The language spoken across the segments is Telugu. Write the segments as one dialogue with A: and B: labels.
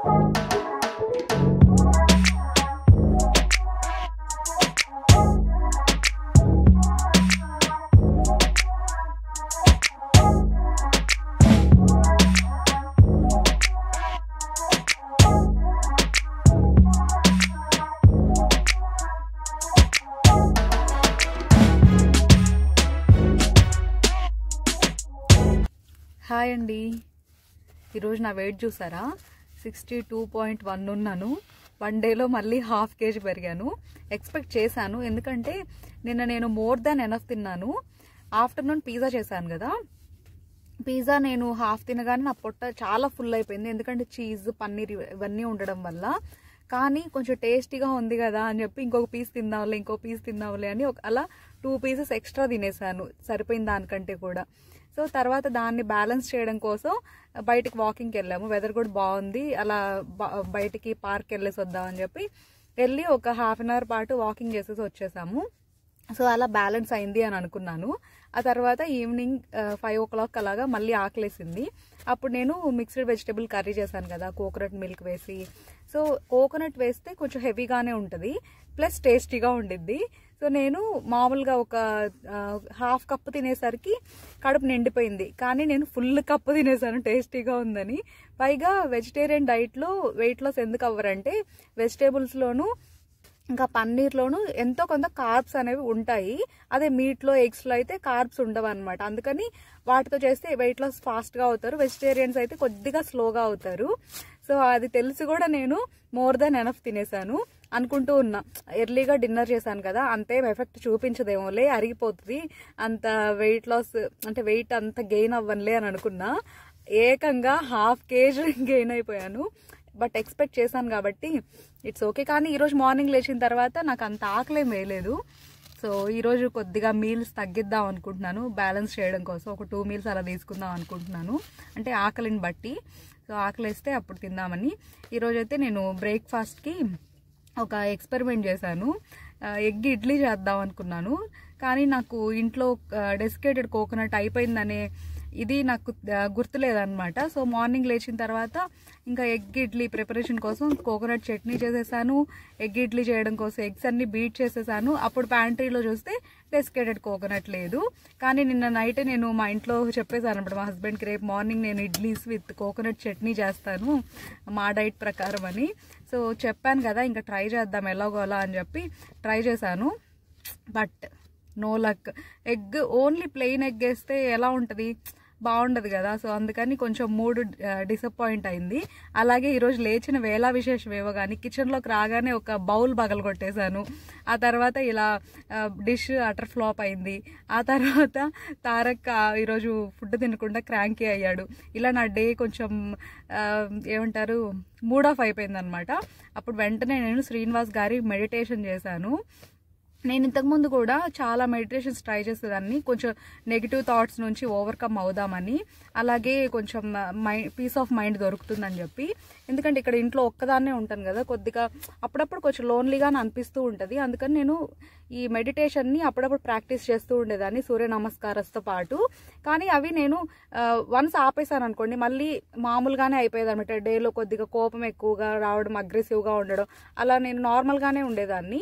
A: హాయ్ అండి ఈరోజు నా వెయిట్ చూసారా సిక్స్టీ టూ పాయింట్ వన్ ఉన్నాను వన్ డేలో మళ్ళీ హాఫ్ కేజీ పెరిగాను ఎక్స్పెక్ట్ చేశాను ఎందుకంటే నిన్న నేను మోర్ దాన్ ఎనఫ్ తిన్నాను ఆఫ్టర్నూన్ పిజ్జా చేశాను కదా పిజ్జా నేను హాఫ్ తినగానే నా పొట్ట చాలా ఫుల్ అయిపోయింది ఎందుకంటే చీజ్ పన్నీర్ ఇవన్నీ ఉండడం వల్ల కానీ కొంచెం టేస్టీగా ఉంది కదా అని చెప్పి ఇంకొక పీస్ తిందాంలే ఇంకో పీస్ తిందాంలే అని ఒక అలా టూ పీసెస్ ఎక్స్ట్రా తినేసాను సరిపోయిన దానికంటే కూడా సో తర్వాత దాన్ని బ్యాలెన్స్ చేయడం కోసం బయటికి వాకింగ్కి వెళ్ళాము వెదర్ కూడా బాగుంది అలా బ- బయటికి పార్క్ వెళ్ళేసి వద్దామని చెప్పి వెళ్ళి ఒక హాఫ్ అన్ అవర్ పాటు వాకింగ్ చేసేసి వచ్చేసాము సో అలా బ్యాలెన్స్ అయింది అని అనుకున్నాను ఆ తర్వాత ఈవినింగ్ ఫైవ్ ఓ క్లాక్ అలాగా మళ్ళీ ఆకలేసింది అప్పుడు నేను మిక్స్డ్ వెజిటేబుల్ కర్రీ చేశాను కదా కోకోనట్ మిల్క్ వేసి సో కోకోనట్ వేస్తే కొంచెం హెవీగానే ఉంటుంది ప్లస్ టేస్టీగా ఉండిద్ది సో నేను మామూలుగా ఒక హాఫ్ కప్ తినేసరికి కడుపు నిండిపోయింది కానీ నేను ఫుల్ కప్పు తినేసాను టేస్టీగా ఉందని పైగా వెజిటేరియన్ డైట్లో వెయిట్ లాస్ ఎందుకు అవ్వరంటే వెజిటేబుల్స్లోనూ ఇంకా పన్నీర్లోను ఎంతో కొంత కార్బ్స్ అనేవి ఉంటాయి అదే మీట్లో ఎగ్స్లో అయితే కార్బ్స్ ఉండవు అనమాట అందుకని వాటితో చేస్తే వెయిట్ లాస్ ఫాస్ట్గా అవుతారు వెజిటేరియన్స్ అయితే కొద్దిగా స్లోగా అవుతారు సో అది తెలిసి కూడా నేను మోర్ దెన్ ఎనఫ్ తినేసాను అనుకుంటూ ఉన్నా ఎర్లీగా డిన్నర్ చేశాను కదా అంతేం ఎఫెక్ట్ చూపించదేమోలే అరిగిపోతుంది అంత వెయిట్ లాస్ అంటే వెయిట్ అంత గెయిన్ అవ్వనులే అని అనుకున్నా ఏకంగా హాఫ్ కేజీ గెయిన్ అయిపోయాను బట్ ఎక్స్పెక్ట్ చేశాను కాబట్టి ఇట్స్ ఓకే కానీ ఈరోజు మార్నింగ్ లేచిన తర్వాత నాకు అంత ఆకలేం వేయలేదు సో ఈరోజు కొద్దిగా మీల్స్ తగ్గిద్దాం అనుకుంటున్నాను బ్యాలెన్స్ చేయడం కోసం ఒక టూ మీల్స్ అలా తీసుకుందాం అనుకుంటున్నాను అంటే ఆకలిని బట్టి సో ఆకలిస్తే అప్పుడు తిందామని ఈరోజు అయితే నేను బ్రేక్ఫాస్ట్కి ఒక ఎక్స్పెరిమెంట్ చేశాను ఆ, ఎగ్ ఇడ్లీ చేద్దాం అనుకున్నాను కానీ నాకు ఇంట్లో డెసికేటెడ్ కోకోనట్ అయిపోయిందనే ఇది నాకు ఆ, గుర్తులేదన్నమాట సో మార్నింగ్ లేచిన తర్వాత ఇంకా ఎగ్ ఇడ్లీ ప్రిపరేషన్ కోసం కోకోనట్ చట్నీ చేసేసాను ఎగ్ ఇడ్లీ చేయడం కోసం ఎగ్స్ అన్ని బీట్ చేసేసాను అప్పుడు ప్యాంట్రీలో చూస్తే డెసికేటెడ్ కోకోనట్ లేదు కానీ నిన్న నైట్ నేను మా ఇంట్లో చెప్పేశాను అనమాట మా హస్బెండ్కి రేపు మార్నింగ్ నేను ఇడ్లీస్ విత్ కోకోనట్ చట్నీ చేస్తాను మా డైట్ ప్రకారం అని సో చెప్పాను కదా ఇంకా ట్రై చేద్దాం ఎలాగోలా అని చెప్పి ట్రై చేశాను but no luck egg only plain egg వేస్తే ఎలా ఉంటుంది బాగుండదు కదా సో అందుకని కొంచెం మూడు డిసప్పాయింట్ అయింది అలాగే ఈరోజు లేచిన వేళ విశేషం ఏవో కానీ కిచెన్లోకి రాగానే ఒక బౌల్ బగలు కొట్టేశాను ఆ తర్వాత ఇలా డిష్ అటర్ ఫ్లాప్ అయింది ఆ తర్వాత తారక్ ఆ, ఈరోజు ఫుడ్ తినకుండా క్రాంకీ అయ్యాడు ఇలా నా డే కొంచెం ఆ, ఏమంటారు మూడ్ ఆఫ్ అయిపోయింది అనమాట అప్పుడు వెంటనే నేను శ్రీనివాస్ గారి మెడిటేషన్ చేశాను నేను ఇంతకుముందు కూడా చాలా మెడిటేషన్స్ ట్రై చేసేదాన్ని కొంచెం నెగిటివ్ థాట్స్ నుంచి ఓవర్కమ్ అవుదామని అలాగే కొంచెం మైండ్ పీస్ ఆఫ్ మైండ్ దొరుకుతుందని చెప్పి ఎందుకంటే ఇక్కడ ఇంట్లో ఒక్కదాన్నే ఉంటాను కదా కొద్దిగా అప్పుడప్పుడు కొంచెం లోన్లీగా అనిపిస్తూ ఉంటుంది అందుకని నేను ఈ మెడిటేషన్ని అప్పుడప్పుడు ప్రాక్టీస్ చేస్తూ ఉండేదాన్ని సూర్య నమస్కారస్తో పాటు కానీ అవి నేను వన్స్ ఆపేసాను అనుకోండి మళ్ళీ మామూలుగానే అయిపోయేది అనమాట డేలో కొద్దిగా కోపం ఎక్కువగా రావడం అగ్రెసివ్గా ఉండడం అలా నేను నార్మల్గానే ఉండేదాన్ని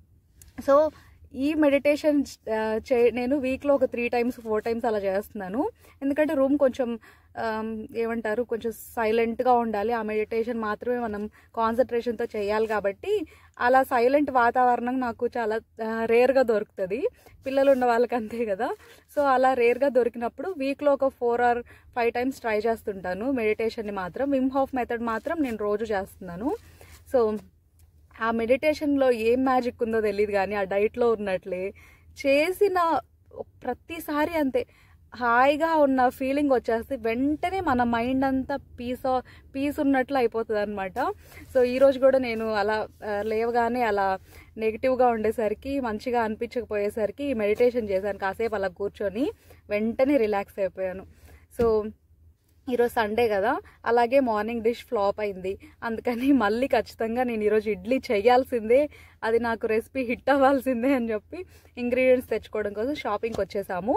A: సో ఈ మెడిటేషన్ ఆ, చే నేను వీక్లో ఒక త్రీ టైమ్స్ ఫోర్ టైమ్స్ అలా చేస్తున్నాను ఎందుకంటే రూమ్ కొంచెం ఆమ్, ఏమంటారు కొంచెం సైలెంట్గా ఉండాలి ఆ మెడిటేషన్ మాత్రమే మనం కాన్సన్ట్రేషన్తో చేయాలి కాబట్టి అలా సైలెంట్ వాతావరణం నాకు చాలా రేర్గా దొరుకుతుంది పిల్లలు ఉన్న వాళ్ళకి అంతే కదా సో అలా రేర్గా దొరికినప్పుడు వీక్లో ఒక four or five times try చేస్తుంటాను మెడిటేషన్ని మాత్రం విమ్ హాఫ్ మెథడ్ మాత్రం నేను రోజు చేస్తున్నాను సో ఆ మెడిటేషన్లో ఏం మ్యాజిక్ ఉందో తెలియదు కానీ ఆ డైట్లో ఉన్నట్లే చేసిన ప్రతిసారి అంతే హాయిగా ఉన్న ఫీలింగ్ వచ్చేస్తే వెంటనే మన మైండ్ అంతా పీస్ పీస్ ఉన్నట్లు అయిపోతుంది అనమాట సో ఈరోజు కూడా నేను అలా ఆ, లేవగానే అలా నెగిటివ్గా ఉండేసరికి మంచిగా అనిపించకపోయేసరికి మెడిటేషన్ చేశాను కాసేపు అలా కూర్చొని వెంటనే రిలాక్స్ అయిపోయాను సో ఈరోజు సండే కదా అలాగే మార్నింగ్ డిష్ ఫ్లాప్ అయింది అందుకని మళ్ళీ ఖచ్చితంగా నేను ఈరోజు ఇడ్లీ చేయాల్సిందే అది నాకు రెసిపీ హిట్ అవ్వాల్సిందే అని చెప్పి ఇంగ్రీడియంట్స్ తెచ్చుకోవడం కోసం షాపింగ్కి వచ్చేసాము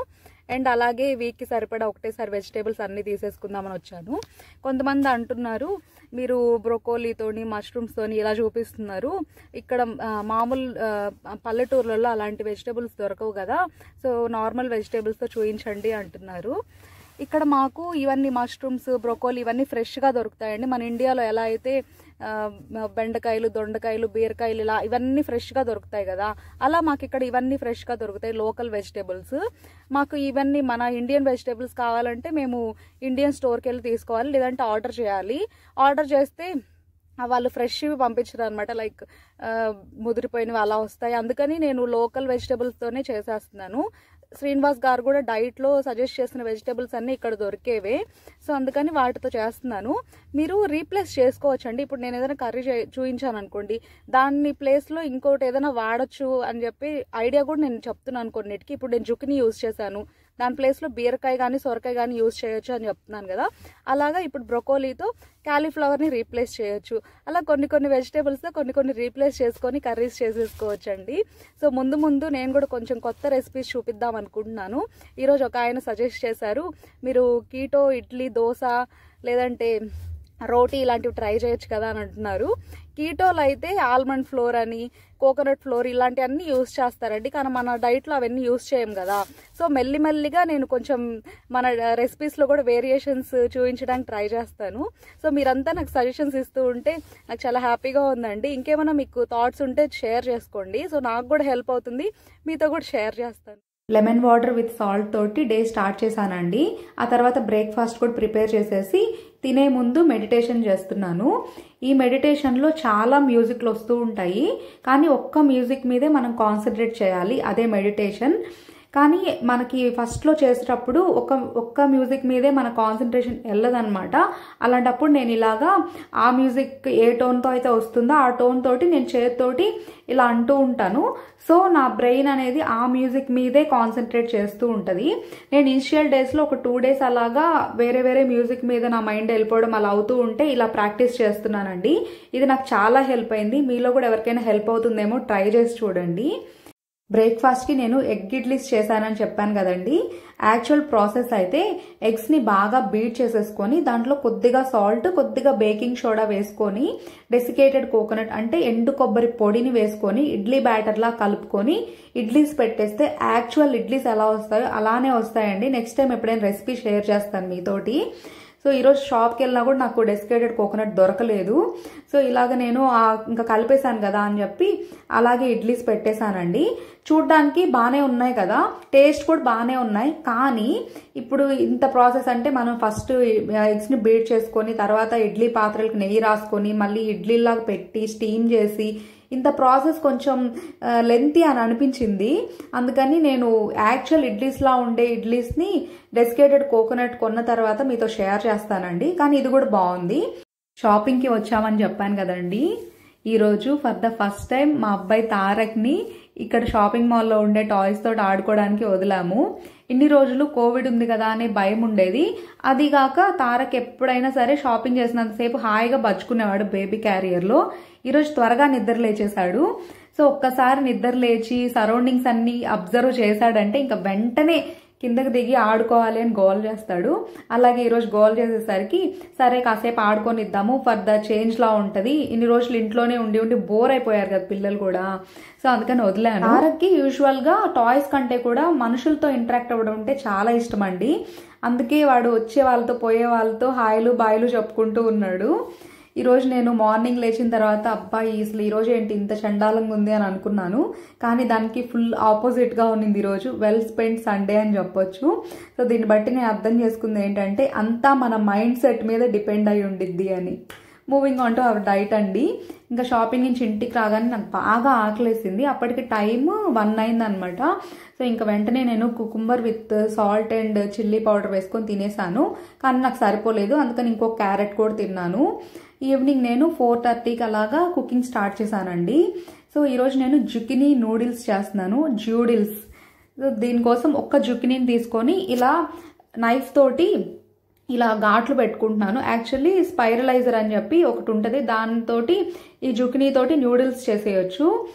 A: అండ్ అలాగే వీక్కి సరిపడా ఒకటేసారి వెజిటేబుల్స్ అన్నీ తీసేసుకుందామని వచ్చాను కొంతమంది అంటున్నారు మీరు బ్రొకోలీతోని మష్రూమ్స్తోని ఇలా చూపిస్తున్నారు ఇక్కడ ఆ, మామూలు ఆ, పల్లెటూర్లలో అలాంటి వెజిటేబుల్స్ దొరకవు కదా సో నార్మల్ వెజిటేబుల్స్తో చూపించండి అంటున్నారు ఇక్కడ మాకు ఇవన్నీ మష్రూమ్స్ బ్రొకోలీ ఇవన్నీ ఫ్రెష్గా దొరుకుతాయండి మన ఇండియాలో ఎలా అయితే ఆ, బెండకాయలు దొండకాయలు బీరకాయలు ఇలా ఇవన్నీ ఫ్రెష్గా దొరుకుతాయి కదా అలా మాకు ఇక్కడ ఇవన్నీ ఫ్రెష్గా దొరుకుతాయి లోకల్ వెజిటేబుల్స్ మాకు ఇవన్నీ మన ఇండియన్ వెజిటేబుల్స్ కావాలంటే మేము ఇండియన్ స్టోర్కి వెళ్ళి తీసుకోవాలి లేదంటే ఆర్డర్ చేయాలి ఆర్డర్ చేస్తే ఆ వాళ్ళు ఫ్రెష్వి పంపించరు అనమాట లైక్ ముదిరిపోయినవి అలా వస్తాయి అందుకని నేను లోకల్ వెజిటేబుల్స్తోనే చేసేస్తున్నాను శ్రీనివాస్ గారు కూడా డైట్లో సజెస్ట్ చేసిన వెజిటేబుల్స్ అన్నీ ఇక్కడ దొరికేవే సో అందుకని వాటితో చేస్తున్నాను మీరు రీప్లేస్ చేసుకోవచ్చండి ఇప్పుడు నేను ఏదైనా కర్రీ చూపించాను అనుకోండి దాని ప్లేస్లో ఇంకోటి ఏదైనా వాడచ్చు అని చెప్పి ఐడియా కూడా నేను చెప్తున్నాను కొన్నిటికి ఇప్పుడు నేను జుకిని యూజ్ చేశాను దాని ప్లేస్లో బీరకాయ కానీ సొరకాయ కానీ యూజ్ చేయొచ్చు అని చెప్తున్నాను కదా అలాగా ఇప్పుడు బ్రొకోలీతో క్యాలీఫ్లవర్ని రీప్లేస్ చేయొచ్చు అలా కొన్ని కొన్ని వెజిటేబుల్స్తో కొన్ని కొన్ని రీప్లేస్ చేసుకొని కర్రీస్ చేసేసుకోవచ్చు అండి సో ముందు ముందు నేను కూడా కొంచెం కొత్త రెసిపీస్ చూపిద్దాం అనుకుంటున్నాను ఈరోజు ఒక ఆయన సజెస్ట్ చేశారు మీరు కీటో ఇడ్లీ దోశ లేదంటే రోటీ ఇలాంటివి ట్రై చేయొచ్చు కదా అని అంటున్నారు కీటోలో అయితే ఆల్మండ్ ఫ్లోర్ అని కోకోనట్ ఫ్లోర్ ఇలాంటివన్నీ యూస్ చేస్తారండి కానీ మన డైట్లో అవన్నీ యూస్ చేయం కదా సో మెల్లిమెల్లిగా నేను కొంచెం మన రెసిపీస్లో కూడా వేరియేషన్స్ చూపించడానికి ట్రై చేస్తాను సో మీరంతా నాకు సజెషన్స్ ఇస్తూ ఉంటే నాకు చాలా హ్యాపీగా ఉందండి ఇంకేమైనా మీకు థాట్స్ ఉంటే షేర్ చేసుకోండి సో నాకు కూడా హెల్ప్ అవుతుంది మీతో కూడా షేర్ చేస్తాను
B: లెమన్ వాటర్ విత్ సాల్ట్ తోటి డే స్టార్ట్ చేశానండి ఆ తర్వాత బ్రేక్ఫాస్ట్ కూడా ప్రిపేర్ చేసేసి తినే ముందు మెడిటేషన్ చేస్తున్నాను ఈ మెడిటేషన్లో చాలా మ్యూజిక్లు వస్తూ ఉంటాయి కానీ ఒక్క మ్యూజిక్ మీదే మనం కాన్సన్ట్రేట్ చేయాలి అదే మెడిటేషన్ కానీ మనకి ఫస్ట్లో చేసేటప్పుడు ఒక ఒక్క మ్యూజిక్ మీదే మన కాన్సన్ట్రేషన్ వెళ్ళదన్నమాట అలాంటప్పుడు నేను ఇలాగా ఆ మ్యూజిక్ ఏ టోన్తో అయితే వస్తుందో ఆ టోన్ తోటి నేను చేతితోటి ఇలా అంటూ ఉంటాను సో నా బ్రెయిన్ అనేది ఆ మ్యూజిక్ మీదే కాన్సన్ట్రేట్ చేస్తూ ఉంటుంది నేను ఇనిషియల్ డేస్లో ఒక టూ డేస్ అలాగా వేరే వేరే మ్యూజిక్ మీద నా మైండ్ వెళ్ళిపోవడం అలా అవుతూ ఉంటే ఇలా ప్రాక్టీస్ చేస్తున్నానండి ఇది నాకు చాలా హెల్ప్ అయింది మీలో కూడా ఎవరికైనా హెల్ప్ అవుతుందేమో ట్రై చేసి చూడండి బ్రేక్ఫాస్ట్కి నేను ఎగ్ ఇడ్లీస్ చేశానని చెప్పాను కదండి యాక్చువల్ ప్రాసెస్ అయితే ఎగ్స్ని బాగా బీట్ చేసేసుకొని దాంట్లో కొద్దిగా సాల్ట్ కొద్దిగా బేకింగ్ సోడా వేసుకొని డెసికేటెడ్ కోకోనట్ అంటే ఎండు కొబ్బరి పొడిని వేసుకొని ఇడ్లీ బ్యాటర్లా కలుపుకొని ఇడ్లీస్ పెట్టేస్తే యాక్చువల్ ఇడ్లీస్ ఎలా వస్తాయో అలానే వస్తాయండి నెక్స్ట్ టైం ఎప్పుడైనా రెసిపీ షేర్ చేస్తాను మీతోటి సో ఈరోజు షాప్కి వెళ్ళినా కూడా నాకు డెసికేటెడ్ కోకోనట్ దొరకలేదు సో ఇలాగ నేను ఇంకా కలిపేశాను కదా అని చెప్పి అలాగే ఇడ్లీస్ పెట్టేశానండి చూడ్డానికి బాగానే ఉన్నాయి కదా టేస్ట్ కూడా బాగానే ఉన్నాయి కానీ ఇప్పుడు ఇంత ప్రాసెస్ అంటే మనం ఫస్ట్ ఎగ్స్ని బీట్ చేసుకొని తర్వాత ఇడ్లీ పాత్రలకు నెయ్యి రాసుకొని మళ్ళీ ఇడ్లీలాగా పెట్టి స్టీమ్ చేసి ఇంత ప్రాసెస్ కొంచెం లెంతీ అని అనిపించింది అందుకని నేను యాక్చువల్ ఇడ్లీస్లా ఉండే ఇడ్లీస్ని డెసికేటెడ్ కోకోనట్ కొన్న తర్వాత మీతో షేర్ చేస్తానండి కానీ ఇది కూడా బాగుంది షాపింగ్కి వచ్చామని చెప్పాను కదండి ఈరోజు ఫర్ ద ఫస్ట్ టైం మా అబ్బాయి తారక్ని ఇక్కడ షాపింగ్ మాల్లో ఉండే టాయ్స్ తోటి ఆడుకోవడానికి వదిలాము ఇన్ని రోజులు కోవిడ్ ఉంది కదా అనే భయం ఉండేది అదిగాక తారక్ ఎప్పుడైనా సరే షాపింగ్ చేసినంతసేపు హాయిగా బచ్చుకునేవాడు బేబీ క్యారియర్లో ఈరోజు త్వరగా నిద్ర లేచేశాడు సో ఒక్కసారి నిద్ర లేచి సరౌండింగ్స్ అన్ని అబ్జర్వ్ చేశాడంటే ఇంకా వెంటనే కిందకి దిగి ఆడుకోవాలి అని గోల్ చేస్తాడు అలాగే ఈరోజు గోల్ చేసేసరికి సరే కాసేపు ఆడుకొని ఇద్దాము ఫర్ ద చేంజ్ లా ఉంటుంది ఇన్ని రోజులు ఇంట్లోనే ఉండి ఉండి బోర్ అయిపోయారు కదా పిల్లలు కూడా సో అందుకని వదిలాను తారక్కి యూజువల్ గా టాయ్స్ కంటే కూడా మనుషులతో ఇంటరాక్ట్ అవ్వడం అంటే చాలా ఇష్టం అండి అందుకే వాడు వచ్చే వాళ్ళతో పోయే వాళ్ళతో హాయిలు బాయిలు చెప్పుకుంటూ ఉన్నాడు ఈరోజు నేను మార్నింగ్ లేచిన తర్వాత అబ్బాయి అసలు ఈరోజు ఏంటి ఇంత చండాలంగా ఉంది అని అనుకున్నాను కానీ దానికి ఫుల్ ఆపోజిట్గా ఉన్నింది ఈరోజు వెల్ స్పెండ్ సండే అని చెప్పొచ్చు సో దీన్ని బట్టి నేను అర్థం చేసుకుంది ఏంటంటే అంతా మన మైండ్ సెట్ మీద డిపెండ్ అయి ఉండిద్ది అని moving on to our diet అండి ఇంకా షాపింగ్ నుంచి ఇంటికి రాగానే నాకు బాగా ఆకలేసింది అప్పటికి టైం వన్ అయింది అనమాట సో ఇంకా వెంటనే నేను cucumber with salt and chilli powder వేసుకొని తినేసాను కానీ నాకు సరిపోలేదు అందుకని ఇంకో క్యారెట్ కూడా తిన్నాను ఈవినింగ్ నేను ఫోర్ థర్టీకి అలాగా కుకింగ్ స్టార్ట్ చేశానండి సో ఈరోజు నేను జుకినీ నూడిల్స్ చేస్తున్నాను జ్యూడిల్స్ సో దీనికోసం ఒక్క జుకినీని తీసుకొని ఇలా నైఫ్ తోటి ఇలా ఘాట్లు పెట్టుకుంటున్నాను యాక్చువల్లీ స్పైరలైజర్ అని చెప్పి ఒకటి ఉంటుంది దానితోటి ఈ జుకినీ తోటి న్యూడిల్స్ చేసేయచ్చు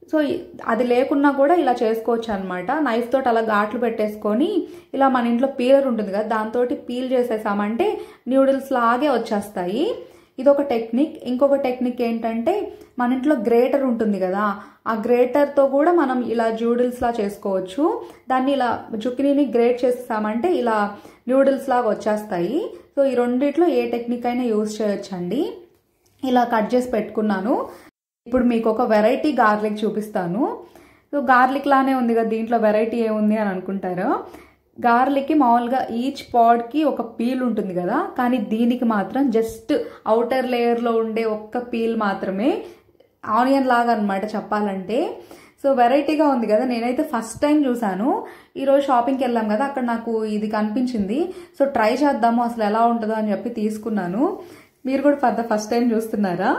B: సో అది లేకున్నా కూడా ఇలా చేసుకోవచ్చు అనమాట నైఫ్ తోటి అలా ఘాట్లు పెట్టేసుకొని ఇలా మన ఇంట్లో పీలర్ ఉంటుంది కదా దాంతో పీల్ చేసేసామంటే న్యూడిల్స్ లాగే వచ్చేస్తాయి ఇది ఒక టెక్నిక్ ఇంకొక టెక్నిక్ ఏంటంటే మన ఇంట్లో గ్రేటర్ ఉంటుంది కదా ఆ గ్రేటర్తో కూడా మనం ఇలా న్యూడిల్స్లా చేసుకోవచ్చు దాన్ని ఇలా జుక్కినీని గ్రేట్ చేసేసామంటే ఇలా న్యూడిల్స్ లాగా వచ్చేస్తాయి సో ఈ రెండిట్లో ఏ టెక్నిక్ అయినా యూజ్ చేయొచ్చండి ఇలా కట్ చేసి పెట్టుకున్నాను ఇప్పుడు మీకు ఒక వెరైటీ గార్లిక్ చూపిస్తాను సో గార్లిక్ లానే ఉంది కదా దీంట్లో వెరైటీ ఏముంది అని అనుకుంటారు గార్లిక్కి మామూలుగా ఈచ్ పాడ్కి ఒక పీల్ ఉంటుంది కదా కానీ దీనికి మాత్రం జస్ట్ అవుటర్ లేయర్లో ఉండే ఒక్క పీల్ మాత్రమే ఆనియన్ లాగా అనమాట చెప్పాలంటే సో వెరైటీగా ఉంది కదా నేనైతే ఫస్ట్ టైం చూసాను ఈరోజు షాపింగ్కి వెళ్ళాం కదా అక్కడ నాకు ఇది కనిపించింది సో ట్రై చేద్దాము అసలు ఎలా ఉంటుందో అని చెప్పి తీసుకున్నాను మీరు కూడా ఫర్ ద ఫస్ట్ టైం చూస్తున్నారా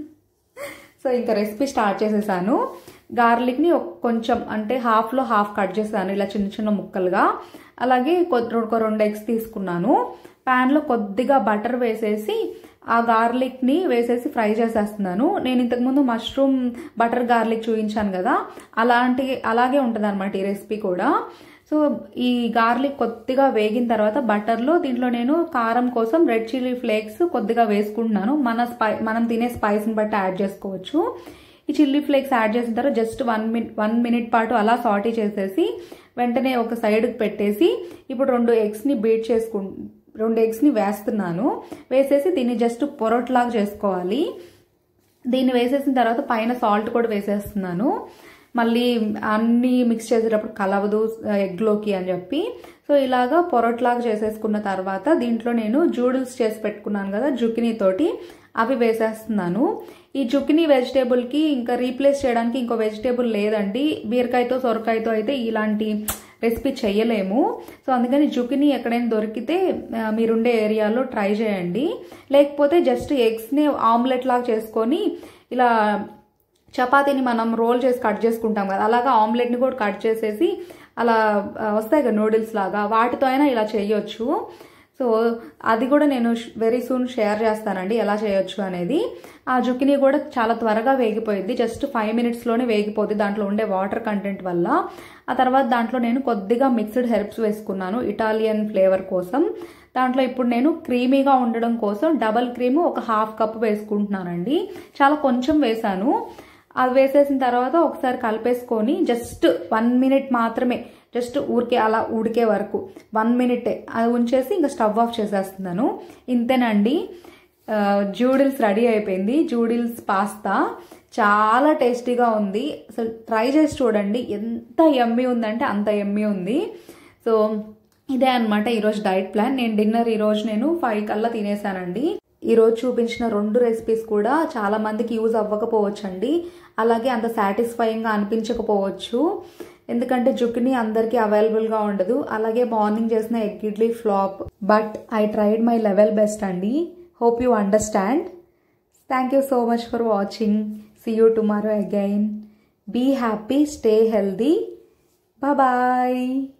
B: సో ఇంకా రెసిపీ స్టార్ట్ చేసేసాను గార్లిక్ని కొంచెం అంటే హాఫ్లో హాఫ్ కట్ చేశాను ఇలా చిన్న చిన్న ముక్కలుగా అలాగే ఒక రెండు ఎగ్స్ తీసుకున్నాను ప్యాన్లో కొద్దిగా బటర్ వేసేసి ఆ గార్లిక్ని వేసేసి ఫ్రై చేసేస్తున్నాను నేను ఇంతకుముందు మష్రూమ్ బటర్ గార్లిక్ చూపించాను కదా అలాంటి అలాగే ఉంటుంది అనమాట ఈ రెసిపీ కూడా సో ఈ గార్లిక్ కొద్దిగా వేగిన తర్వాత బటర్లో దీంట్లో నేను కారం కోసం రెడ్ చిల్లీ ఫ్లేక్స్ కొద్దిగా వేసుకుంటున్నాను మన స్పై మనం తినే స్పైస్ని బట్టి యాడ్ చేసుకోవచ్చు ఈ చిల్లీ ఫ్లేక్స్ యాడ్ చేసిన తర్వాత just one minute one minute పాటు అలా సాటీ చేసేసి వెంటనే ఒక సైడ్కి పెట్టేసి ఇప్పుడు రెండు ఎగ్స్ని బీట్ చేసుకు రెండు ఎగ్స్ని వేస్తున్నాను వేసేసి దీన్ని జస్ట్ పొరట్లాగా చేసుకోవాలి దీన్ని వేసేసిన తర్వాత పైన సాల్ట్ కూడా వేసేస్తున్నాను మళ్ళీ అన్నీ మిక్స్ చేసేటప్పుడు కలవదు ఎగ్లోకి అని చెప్పి సో ఇలాగా పొరట్లాగా చేసేసుకున్న తర్వాత దీంట్లో నేను జూడిల్స్ చేసి పెట్టుకున్నాను కదా జుకినీ తోటి అవి వేసేస్తున్నాను ఈ జుకినీ వెజిటేబుల్కి ఇంకా రీప్లేస్ చేయడానికి ఇంకో వెజిటేబుల్ లేదండి బీరకాయతో సొరకాయతో అయితే ఇలాంటి రెసిపీ చేయలేము సో అందుకని జుకినీ ఎక్కడైనా దొరికితే మీరుండే ఏరియాలో ట్రై చేయండి లేకపోతే జస్ట్ ఎగ్స్ని ఆమ్లెట్ లాగా చేసుకొని ఇలా చపాతీని మనం రోల్ చేసి కట్ చేసుకుంటాం కదా అలాగా ఆమ్లెట్ని కూడా కట్ చేసేసి అలా వస్తాయి కదా నూడిల్స్ లాగా వాటితో అయినా ఇలా చేయొచ్చు సో అది కూడా నేను వెరీ సూన్ షేర్ చేస్తానండి ఎలా చేయొచ్చు అనేది ఆ జుకినీ కూడా చాలా త్వరగా వేగిపోయింది జస్ట్ ఫైవ్ మినిట్స్లోనే వేగిపోద్ది దాంట్లో ఉండే వాటర్ కంటెంట్ వల్ల ఆ తర్వాత దాంట్లో నేను కొద్దిగా మిక్స్డ్ హెర్బ్స్ వేసుకున్నాను ఇటాలియన్ ఫ్లేవర్ కోసం దాంట్లో ఇప్పుడు నేను క్రీమీగా ఉండడం కోసం డబల్ క్రీమ్ ఒక హాఫ్ కప్ వేసుకుంటున్నానండి చాలా కొంచెం వేసాను అది వేసేసిన తర్వాత ఒకసారి కలిపేసుకొని జస్ట్ వన్ మినిట్ మాత్రమే జస్ట్ ఊరికే అలా ఉడికే వరకు వన్ మినిటే అది ఉంచేసి ఇంకా స్టవ్ ఆఫ్ చేసేస్తున్నాను ఇంతేనండి జూడిల్స్ రెడీ అయిపోయింది జూడిల్స్ పాస్తా చాలా టేస్టీగా ఉంది అసలు ట్రై చేసి చూడండి ఎంత ఎమ్మీ ఉందంటే అంత ఎమ్మీ ఉంది సో ఇదే అనమాట ఈరోజు డైట్ ప్లాన్ నేను డిన్నర్ ఈరోజు నేను ఫైవ్ కల్లా తినేసానండి ఈరోజు చూపించిన రెండు రెసిపీస్ కూడా చాలా మందికి యూజ్ అవ్వకపోవచ్చు అండి అలాగే అంత సాటిస్ఫైయింగ్గా అనిపించకపోవచ్చు ఎందుకంటే జుక్ని అందరికీ అవైలబుల్గా ఉండదు అలాగే మార్నింగ్ చేసిన egg idli flop but I tried my level best అండి hope you understand thank you so much for watching see you tomorrow again be happy stay healthy bye